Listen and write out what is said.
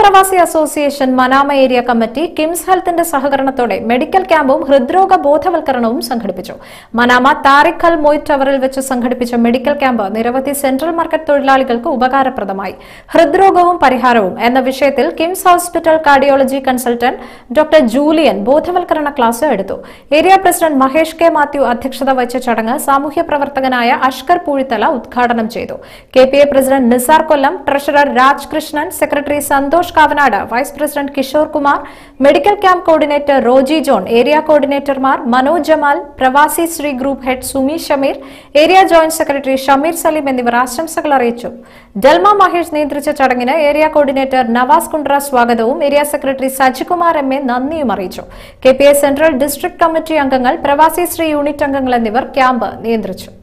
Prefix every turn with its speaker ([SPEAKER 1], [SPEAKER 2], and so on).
[SPEAKER 1] പ്രവാസി association Manama area committee KIMS ഹെൽത്തിന്റെ സഹകരണത്തോടെ മെഡിക്കൽ ക്യാമ്പും ഹൃദ്രോഗ ബോധവൽക്കരണവും സംഘടിപ്പിച്ചു മനാമ താരിഖ് അൽ മൊയ്റ്റ് ടവറിൽ വെച്ച് സംഘടിപ്പിച്ച മെഡിക്കൽ ക്യാമ്പ് നിരവധി സെൻട്രൽ മാർക്കറ്റ് തൊഴിലാളികൾക്ക് ഉപകാരപ്രദമായി ഹൃദ്രോഗവും പരിഹാരവും എന്ന വിഷയത്തിൽ KIMS hospital cardiology consultant doctor Julian ബോധവൽക്കരണ ക്ലാസ് എടുത്തു area president Mahesh K Mathew അധ്യക്ഷത വഹിച്ച ചടങ്ങ് സാമൂഹ്യ പ്രവർത്തകനായ അഷ്കർ പൂഴിത്തല ഉദ്ഘാടനം ചെയ്തു K P A president Nisar Kollam treasurer Raj Krishnan secretary Santhosh Kavanad vice president Kishore Kumar medical camp coordinator Roji John area കോർഡിനേറ്റർമാർ Manoj Jamal Pravasi Shree group head Sumi Shameer area joint secretary Shameer Saleem എന്നിവർ ആശംസകൾ അറിയിച്ചു ഡൽമ മഹേഷ് നിയന്ത്രിച്ച ചടങ്ങിന് ഏരിയ കോർഡിനേറ്റർ നവാസ് കുണ്ട്ര സ്വാഗതവും area secretary Sajikumar M A നന്ദിയും അറിയിച്ചു K P A central district committee അംഗങ്ങൾ പ്രവാസി ശ്രീ യൂണിറ്റ് അംഗങ്ങൾ എന്നിവർ ക്യാമ്പ് നിയന്ത്രിച്ചു